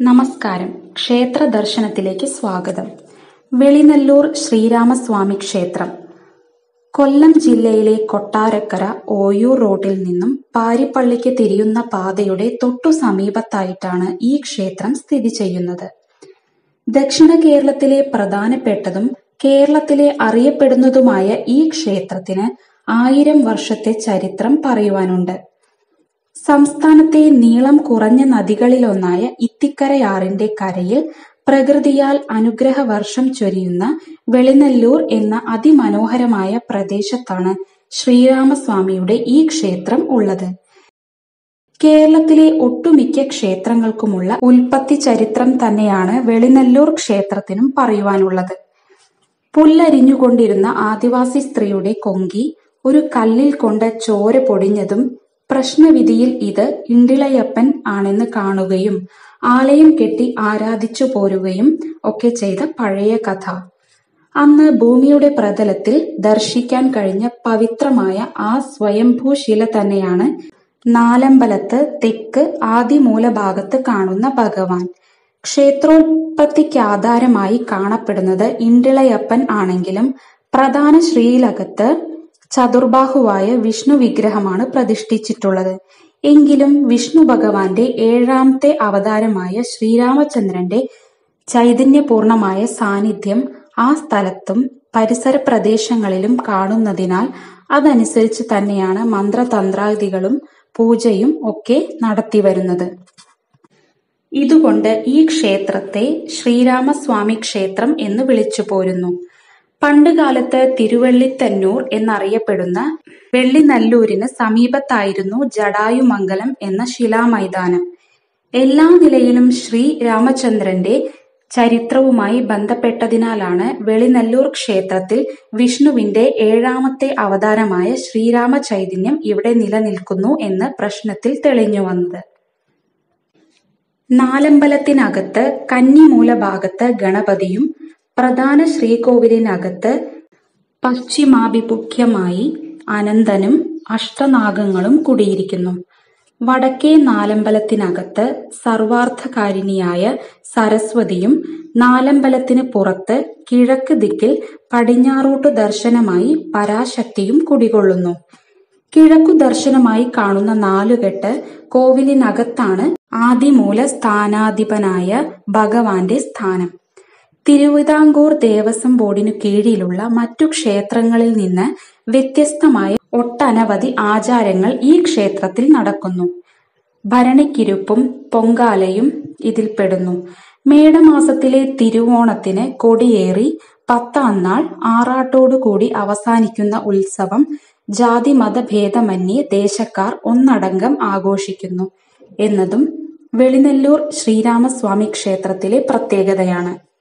നമസ്കാരം ക്ഷേത്ര ദർശനത്തിലേക്ക് സ്വാഗതം വെളിനല്ലൂർ ശ്രീരാമസ്വാമി ക്ഷേത്രം കൊല്ലം ജില്ലയിലെ കൊട്ടാരക്കര ഓയൂർ റോഡിൽ നിന്നും പാരിപ്പള്ളിക്ക് തിരിയുന്ന പാതയുടെ തൊട്ടു സമീപത്തായിട്ടാണ് ഈ ക്ഷേത്രം സ്ഥിതി ചെയ്യുന്നത് ദക്ഷിണ കേരളത്തിലെ പ്രധാനപ്പെട്ടതും കേരളത്തിലെ അറിയപ്പെടുന്നതുമായ ഈ ക്ഷേത്രത്തിന് ആയിരം വർഷത്തെ ചരിത്രം പറയുവാനുണ്ട് സംസ്ഥാനത്തെ നീളം കുറഞ്ഞ നദികളിലൊന്നായ ഇത്തിക്കരയാറിന്റെ കരയിൽ പ്രകൃതിയാൽ അനുഗ്രഹ വർഷം ചൊരിയുന്ന വെളിനല്ലൂർ എന്ന അതിമനോഹരമായ പ്രദേശത്താണ് ശ്രീരാമസ്വാമിയുടെ ഈ ക്ഷേത്രം ഉള്ളത് കേരളത്തിലെ ഒട്ടുമിക്ക ക്ഷേത്രങ്ങൾക്കുമുള്ള ഉൽപ്പത്തി ചരിത്രം തന്നെയാണ് വെളിനല്ലൂർ ക്ഷേത്രത്തിനും പറയുവാനുള്ളത് പുല്ലരിഞ്ഞുകൊണ്ടിരുന്ന ആദിവാസി സ്ത്രീയുടെ കൊങ്കി ഒരു കല്ലിൽ കൊണ്ട് ചോര പൊടിഞ്ഞതും പ്രശ്നവിധിയിൽ ഇത് ഇണ്ടിളയപ്പൻ ആണെന്ന് കാണുകയും ആലയം കെട്ടി ആരാധിച്ചു പോരുകയും ഒക്കെ ചെയ്ത പഴയ കഥ അന്ന് ഭൂമിയുടെ പ്രതലത്തിൽ ദർശിക്കാൻ കഴിഞ്ഞ പവിത്രമായ ആ സ്വയംഭൂ ശില തന്നെയാണ് നാലമ്പലത്ത് തെക്ക് ആദിമൂലഭാഗത്ത് കാണുന്ന ഭഗവാൻ ക്ഷേത്രോത്പത്തിക്കാധാരമായി കാണപ്പെടുന്നത് ഇണ്ടിളയപ്പൻ ആണെങ്കിലും പ്രധാന ശ്രീലകത്ത് ചതുർബാഹുവായ വിഷ്ണു വിഗ്രഹമാണ് പ്രതിഷ്ഠിച്ചിട്ടുള്ളത് എങ്കിലും വിഷ്ണു ഭഗവാന്റെ ഏഴാമത്തെ അവതാരമായ ശ്രീരാമചന്ദ്രന്റെ ചൈതന്യപൂർണമായ സാന്നിധ്യം ആ സ്ഥലത്തും പരിസര പ്രദേശങ്ങളിലും കാണുന്നതിനാൽ അതനുസരിച്ച് തന്നെയാണ് മന്ത്രതന്ത്രാദികളും പൂജയും ഒക്കെ നടത്തിവരുന്നത് ഇതുകൊണ്ട് ഈ ക്ഷേത്രത്തെ ശ്രീരാമസ്വാമി ക്ഷേത്രം എന്ന് വിളിച്ചു പോരുന്നു പണ്ടുകാലത്ത് തിരുവള്ളിത്തന്നൂർ എന്നറിയപ്പെടുന്ന വെള്ളിനല്ലൂരിന് സമീപത്തായിരുന്നു ജടായുമംഗലം എന്ന ശിലാമൈതാനം എല്ലാ നിലയിലും ശ്രീ രാമചന്ദ്രന്റെ ചരിത്രവുമായി ബന്ധപ്പെട്ടതിനാലാണ് വെളിനല്ലൂർ ക്ഷേത്രത്തിൽ വിഷ്ണുവിന്റെ ഏഴാമത്തെ അവതാരമായ ശ്രീരാമ ചൈതന്യം ഇവിടെ നിലനിൽക്കുന്നു എന്ന് പ്രശ്നത്തിൽ തെളിഞ്ഞു വന്നത് നാലമ്പലത്തിനകത്ത് കന്നിമൂലഭാഗത്ത് ഗണപതിയും പ്രധാന ശ്രീകോവിലിനകത്ത് പശ്ചിമാഭിമുഖ്യമായി അനന്തനും അഷ്ടനാഗങ്ങളും കുടിയിരിക്കുന്നു വടക്കേ നാലമ്പലത്തിനകത്ത് സർവാർത്ഥകാരിണിയായ സരസ്വതിയും നാലമ്പലത്തിന് പുറത്ത് കിഴക്ക് ദിക്കിൽ പടിഞ്ഞാറോട്ട് ദർശനമായി പരാശക്തിയും കുടികൊള്ളുന്നു കിഴക്കു ദർശനമായി കാണുന്ന നാലുകെട്ട് കോവിലിനകത്താണ് ആദിമൂല സ്ഥാനാധിപനായ ഭഗവാന്റെ സ്ഥാനം തിരുവിതാംകൂർ ദേവസ്വം ബോർഡിനു കീഴിലുള്ള മറ്റു ക്ഷേത്രങ്ങളിൽ നിന്ന് വ്യത്യസ്തമായ ഒട്ടനവധി ആചാരങ്ങൾ ഈ ക്ഷേത്രത്തിൽ നടക്കുന്നു ഭരണിക്കിരുപ്പും പൊങ്കാലയും ഇതിൽപ്പെടുന്നു മേടമാസത്തിലെ തിരുവോണത്തിന് കൊടിയേറി പത്താം നാൾ ആറാട്ടോടുകൂടി അവസാനിക്കുന്ന ഉത്സവം ജാതി മതഭേദമന്യേ ദേശക്കാർ ഒന്നടങ്കം ആഘോഷിക്കുന്നു എന്നതും വെളിനെല്ലൂർ ശ്രീരാമസ്വാമി ക്ഷേത്രത്തിലെ പ്രത്യേകതയാണ്